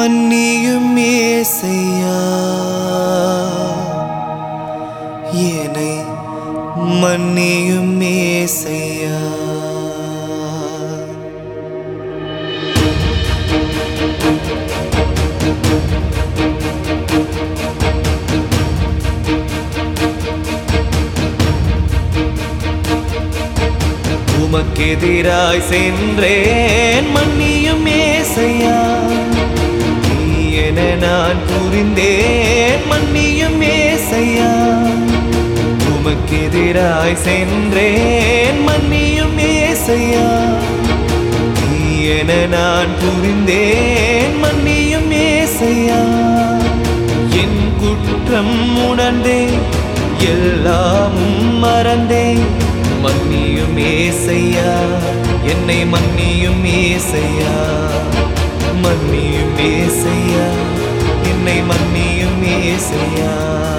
மன்னியும் ஏசையா என்னை மன்னியும் ஏசையா உமக்கெதிராய் சென்றேன் மன்னியும் ஏசையா நீ என நான் புரிந்தேன் மன்னியும் ஏசையா உமக்கெதிராய் சென்றேன் மன்னியும் ஏசையா நீ என நான் புரிந்தேன் மன்னியும் ஏசையா என் குற்றம் உணர்ந்தேன் எல்லாமும் மறந்தேன் மன்னியும் ஏசையா என்னை மன்னியும் ஏசையா மன்னியும் ஏசையா என்னை மன்னியும் ஏசையா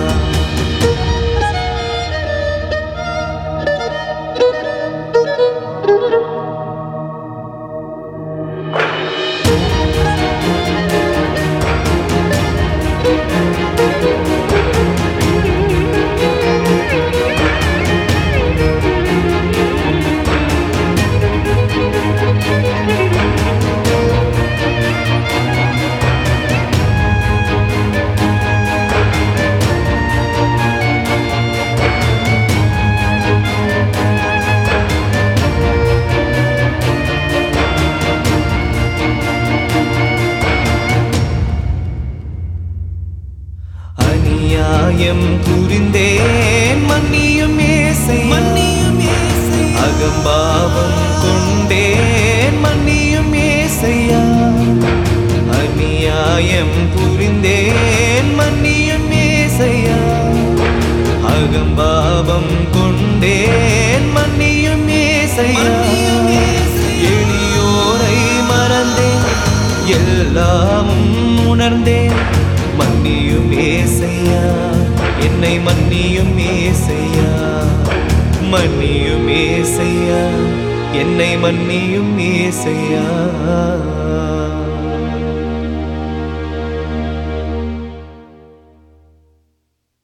அநியாயம் புரிந்தேன் மன்னியும் ஏசை மன்னியும் ஏசை அகம்பாவம் கொண்டேன் மன்னியும் ஏசையா அநியாயம் புரிந்தேன் மன்னியும் ஏசையா அகம்பாவம் கொண்டேன் மன்னியும் ஏசையா எளியோரை மறந்தேன் எல்லாமும் உணர்ந்தேன் மன்னியும் ஏசையா என்னை மன்னியும் ஏசையா மன்னியும் ஏசையா என்னை மன்னியும் ஏசையா